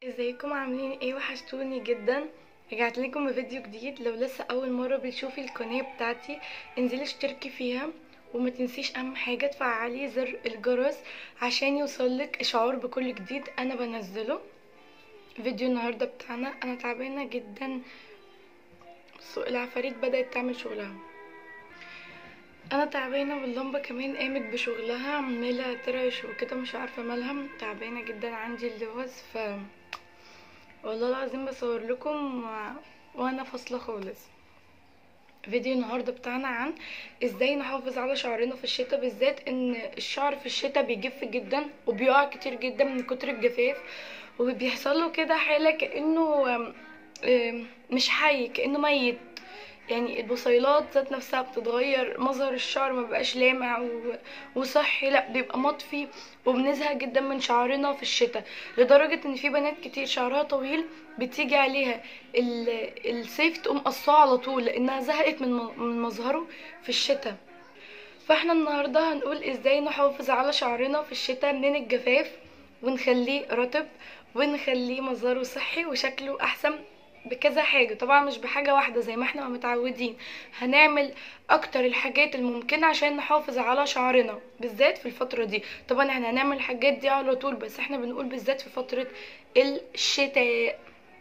ازيكم عاملين ايه وحشتوني جدا رجعت لكم بفيديو جديد لو لسه اول مره بتشوفي القناه بتاعتي انزلي اشتركي فيها وما تنسيش اهم حاجه تفعلي زر الجرس عشان يوصلك اشعار بكل جديد انا بنزله فيديو النهارده بتاعنا انا تعبانه جدا بصوا العفاريت بدات تعمل شغلها انا تعبانه واللمبه كمان قامت بشغلها عماله ترعش وكده مش عارفه مالها تعبانه جدا عندي اللوز ف والله العظيم بصور لكم و... وانا فاصله خالص فيديو النهارده بتاعنا عن ازاي نحافظ على شعرنا في الشتاء بالذات ان الشعر في الشتاء بيجف جدا وبيقع كتير جدا من كتر الجفاف وبيحصل له كده حاله كانه مش حي كانه ميت يعني البصيلات ذات نفسها بتتغير مظهر الشعر ما بقاش لامع و... وصحي لا بيبقى مطفي وبنزهق جدا من شعرنا في الشتاء لدرجة ان في بنات كتير شعرها طويل بتيجي عليها ال... الصيف تقوم قصاه على طول لانها زهقت من, م... من مظهره في الشتاء فاحنا النهاردة هنقول ازاي نحافظ على شعرنا في الشتاء من الجفاف ونخليه رطب ونخليه مظهره صحي وشكله احسن بكذا حاجة طبعا مش بحاجة واحدة زي ما احنا متعودين هنعمل اكتر الحاجات الممكنة عشان نحافظ على شعرنا بالذات في الفترة دي طبعا احنا هنعمل الحاجات دي على طول بس احنا بنقول بالذات في فترة الشتاء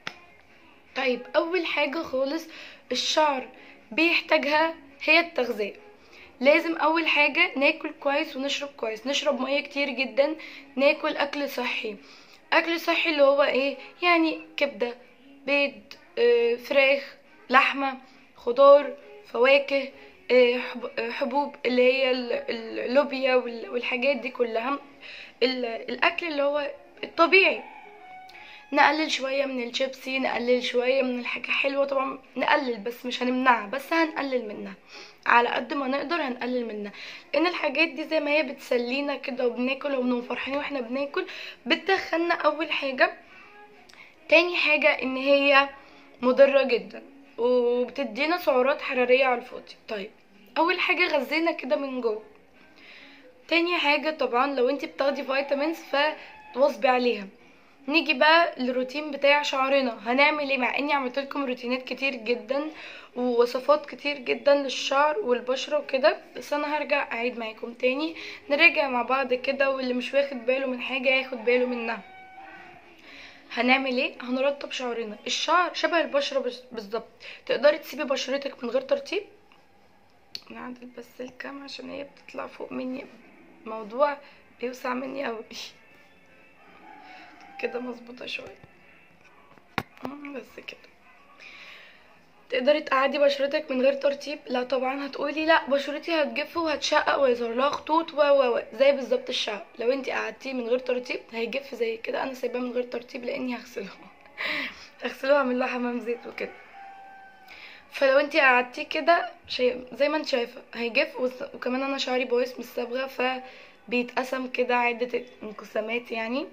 طيب اول حاجة خالص الشعر بيحتاجها هي التغذية لازم اول حاجة ناكل كويس ونشرب كويس نشرب مية كتير جدا ناكل اكل صحي اكل صحي اللي هو ايه يعني كبدة بيض آه، فراخ لحمة خضار فواكه آه، حبوب اللي هي اللوبيا والحاجات دي كلها الاكل اللي هو الطبيعي نقلل شوية من الشيبسي نقلل شوية من الحاجة حلوة طبعا نقلل بس مش هنمنعها بس هنقلل منها على قد ما نقدر هنقلل منها لان الحاجات دي زي ما هي بتسلينا كده وبناكل وبنبقى فرحانين واحنا بناكل بتدخلنا اول حاجة تاني حاجة ان هي مضرة جدا وبتدينا سعرات حرارية على الفاضي طيب اول حاجة غذينا كده من جوه تاني حاجة طبعا لو انت بتاخدي فيتامينز فتواظبي عليها نيجي بقى للروتين بتاع شعرنا هنعمل ايه مع اني عملت لكم روتينات كتير جدا ووصفات كتير جدا للشعر والبشره وكده بس انا هرجع اعيد معاكم تاني نراجع مع بعض كده واللي مش واخد باله من حاجه ياخد باله منها هنعمل ايه هنرطب شعرنا الشعر شبه البشره بالظبط تقدري تسيبي بشرتك من غير ترطيب نعدل بس الكام عشان هي بتطلع فوق مني موضوع بيوسع مني قوي كده مظبوطه شويه بس كده تقدري تقعدي بشرتك من غير ترطيب لا طبعا هتقولي لا بشرتي هتجف وهتشقق ويظهر لها خطوط و و زي بالظبط الشعر لو انت قعدتيه من غير ترطيب هيجف زي كده انا سايباه من غير ترطيب لاني هغسله هغسله واعمل له حمام زيت وكده فلو انت قعدتيه كده شي... زي ما انت شايفه هيجف وكمان انا شعري بايظ مش صبغه فبيتقسم كده عده انقسامات يعني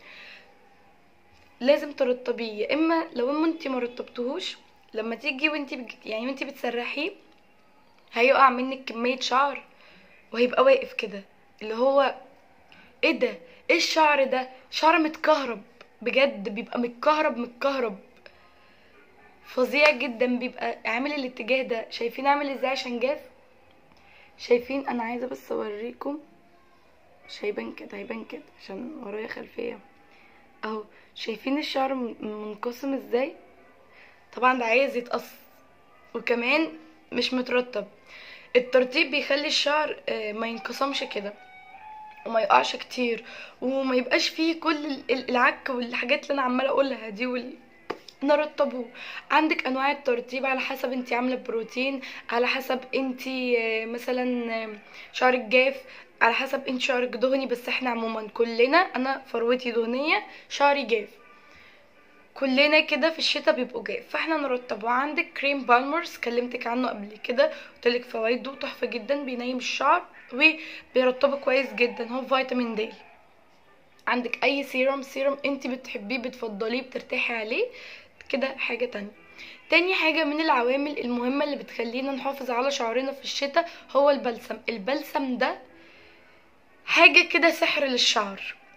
لازم ترطبيه يا اما لو اما انت ما رطبتهوش لما تيجي وانت بج... يعني وانت بتسرحيه هيقع منك كميه شعر وهيبقى واقف كده اللي هو ايه ده ايه الشعر ده شعر متكهرب بجد بيبقى متكهرب متكهرب فظيع جدا بيبقى عامل الاتجاه ده شايفين عامل ازاي عشان جاف شايفين انا عايزه بس اوريكم مش هيبان كده هيبان كده عشان ورايا خلفيه اهو شايفين الشعر منقسم ازاي طبعا ده عايز يتقص وكمان مش مترطب الترطيب بيخلي الشعر ما ينقسمش كده وما يقعش كتير وما يبقاش فيه كل العك والحاجات اللي انا عماله اقولها دي وال... نرطبه عندك انواع الترطيب على حسب انت عامله بروتين على حسب انت مثلا شعرك جاف على حسب انت شعرك دهني بس احنا عموما كلنا انا فروتي دهنيه شعري جاف كلنا كده في الشتاء بيبقوا جاف فاحنا نرطبه عندك كريم بالمرز كلمتك عنه قبل كده قلتلك فوائده تحفه جدا بينيم الشعر وبيرطبه كويس جدا هو فيتامين د عندك اي سيروم سيروم انت بتحبيه بتفضليه بترتاحي عليه كده حاجه تانية تاني حاجة من العوامل المهمة اللي بتخلينا نحافظ على شعرنا في الشتاء هو البلسم البلسم ده حاجة كده سحر للشعر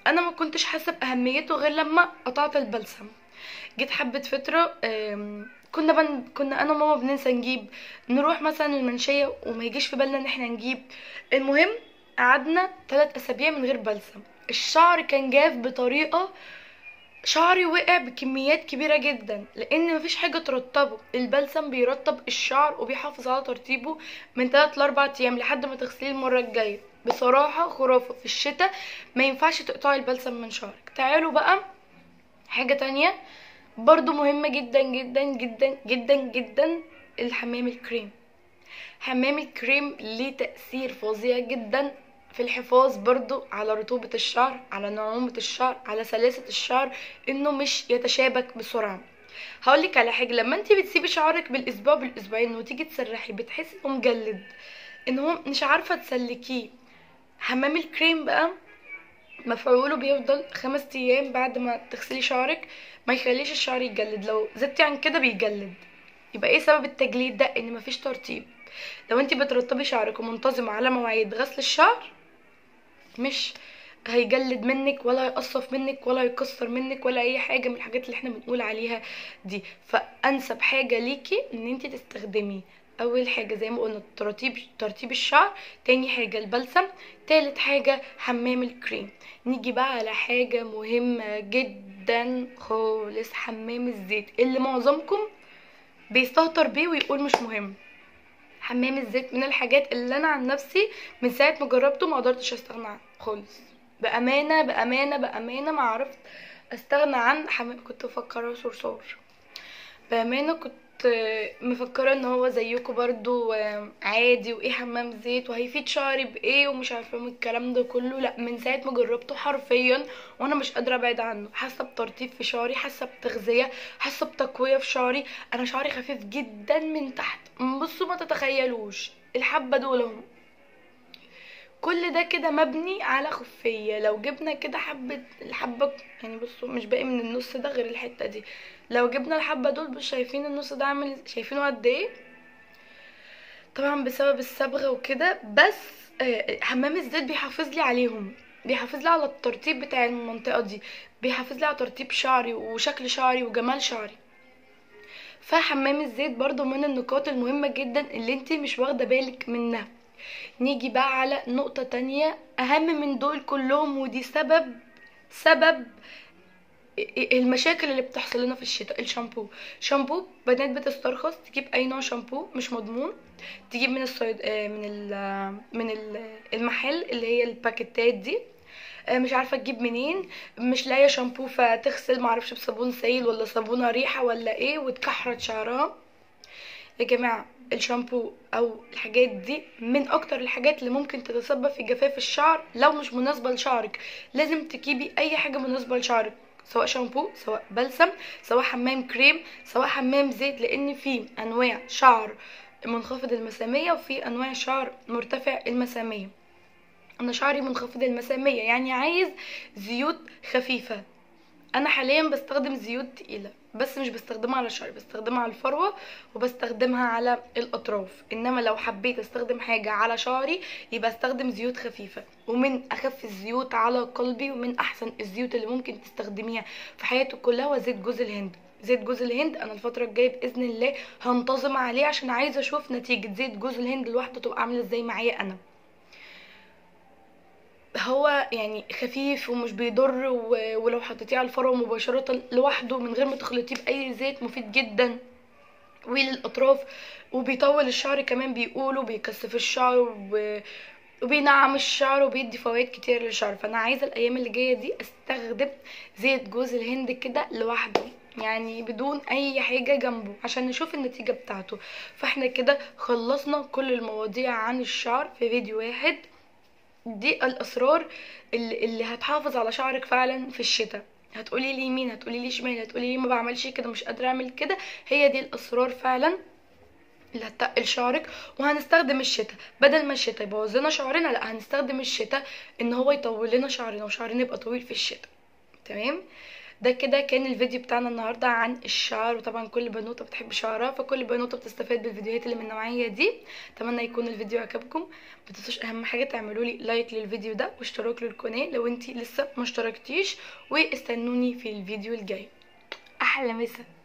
انا ما كنتش حاسه باهميته غير لما قطعت البلسم جيت حبه فتره آم، كنا بن... كنا انا وماما بننسى نجيب نروح مثلا المنشيه وما يجيش في بالنا ان احنا نجيب المهم قعدنا ثلاث اسابيع من غير بلسم الشعر كان جاف بطريقه شعري وقع بكميات كبيرة جدا لان مفيش حاجة ترطبه البلسم بيرطب الشعر وبيحافظ على ترطيبه من 3 ل 4 ايام لحد ما تغسليه المرة الجاية بصراحة خرافة في الشتاء ما ينفعش تقطعي البلسم من شعرك تعالوا بقى حاجة تانية برضو مهمة جدا جدا جدا جدا جدا الحمام الكريم حمام الكريم ليه تأثير فظيع جدا في الحفاظ برضو على رطوبة الشعر على نعومة الشعر على سلاسة الشعر انه مش يتشابك بسرعة هقولك على حاجة لما انت بتسيبي شعرك بالاسبوع بالاسبوعين وتيجي تسرحي بتحسي انه مجلد ان هو مش عارفة تسلكيه حمام الكريم بقى مفعوله بيفضل خمس ايام بعد ما تغسلي شعرك ما يخليش الشعر يتجلد لو زدتي عن كده بيجلد يبقى ايه سبب التجليد ده ان مفيش ترطيب لو انت بترطبي شعرك ومنتظمة على مواعيد غسل الشعر مش هيجلد منك ولا هيقصف منك ولا هيكسر منك ولا اي حاجه من الحاجات اللي احنا بنقول عليها دي فانسب حاجه ليكي ان انت تستخدمي اول حاجه زي ما قلنا ترطيب ترطيب الشعر تاني حاجه البلسم تالت حاجه حمام الكريم نيجي بقى على حاجه مهمه جدا خالص حمام الزيت اللي معظمكم بيستهتر بيه ويقول مش مهم حمام الزيت من الحاجات اللي انا عن نفسي من ساعه ما جربته ما قدرتش استغنى عنه خالص بامانه بامانه بامانه ما عرفت استغنى عن حمام كنت مفكره صرصار بامانه كنت مفكره ان هو زيكم برضو عادي وايه حمام زيت وهيفيد شعري بايه ومش عارفه من الكلام ده كله لا من ساعه ما جربته حرفيا وانا مش قادره ابعد عنه حاسه بترطيب في شعري حاسه بتغذيه حاسه بتقويه في شعري انا شعري خفيف جدا من تحت بصوا ما تتخيلوش الحبه دول هم كل ده كده مبني على خفية لو جبنا كده حبة الحبة يعني بصوا مش باقي من النص ده غير الحتة دي لو جبنا الحبة دول مش شايفين النص ده عامل شايفينه قد ايه طبعا بسبب الصبغة وكده بس آه، حمام الزيت بيحافظ لي عليهم بيحافظ لي على الترطيب بتاع المنطقة دي بيحافظ لي على ترطيب شعري وشكل شعري وجمال شعري فحمام الزيت برضو من النقاط المهمة جدا اللي انت مش واخدة بالك منها نيجي بقى على نقطة تانية أهم من دول كلهم ودي سبب سبب المشاكل اللي بتحصل لنا في الشتاء الشامبو شامبو بنات بتسترخص تجيب اي نوع شامبو مش مضمون تجيب من الصيد آه، من ال من ال- المحل اللي هي الباكيتات دي آه، مش عارفه تجيب منين مش لاقيه شامبو فتغسل معرفش بصابون سائل ولا صابونه ريحه ولا ايه وتكحرت شعرها يا جماعه الشامبو او الحاجات دي من اكتر الحاجات اللي ممكن تتسبب في جفاف الشعر لو مش مناسبه لشعرك لازم تجيبي اي حاجه مناسبه لشعرك سواء شامبو سواء بلسم سواء حمام كريم سواء حمام زيت لان في انواع شعر منخفض المسامية وفي انواع شعر مرتفع المسامية انا شعري منخفض المسامية يعني عايز زيوت خفيفة انا حاليا بستخدم زيوت تقيلة بس مش بستخدمها على شعري بستخدمها على الفروة وبستخدمها على الاطراف انما لو حبيت استخدم حاجة على شعري يبقى استخدم زيوت خفيفة ومن اخف الزيوت على قلبي ومن احسن الزيوت اللي ممكن تستخدميها في حياتك كلها هو زيت جوز الهند زيت جوز الهند انا الفتره الجايه باذن الله هنتظم عليه عشان عايزه اشوف نتيجه زيت جوز الهند لوحده تبقى عامله ازاي معايا انا هو يعني خفيف ومش بيضر و- ولو حطيتيه على الفروه مباشره لوحده من غير ما تخلطيه باي زيت مفيد جدا وللاطراف وبيطول الشعر كمان بيقولوا بيكثف الشعر و... وبينعم الشعر وبيدي فوائد كتير للشعر فانا عايزه الايام اللي جايه دي استخدم زيت جوز الهند كده لوحده يعني بدون اي حاجه جنبه عشان نشوف النتيجه بتاعته فاحنا كده خلصنا كل المواضيع عن الشعر في فيديو واحد دي الاسرار اللي, اللي هتحافظ على شعرك فعلا في الشتاء هتقولي لي يمين هتقولي لي شمال هتقولي لي ما بعملش كده مش قادره اعمل كده هي دي الاسرار فعلا اللي هتقل شعرك وهنستخدم الشتاء بدل ما الشتاء يبوظ لنا شعرنا لا هنستخدم الشتاء ان هو يطول لنا شعرنا وشعرنا يبقى طويل في الشتاء تمام ده كده كان الفيديو بتاعنا النهارده عن الشعر وطبعا كل بنوته بتحب شعرها فكل بنوته بتستفاد بالفيديوهات اللي من النوعيه دي اتمنى يكون الفيديو عجبكم ما تنسوش اهم حاجه تعملوا لي لايك للفيديو ده واشتراك للقناه لو انتي لسه ما اشتركتيش واستنوني في الفيديو الجاي احلى مسا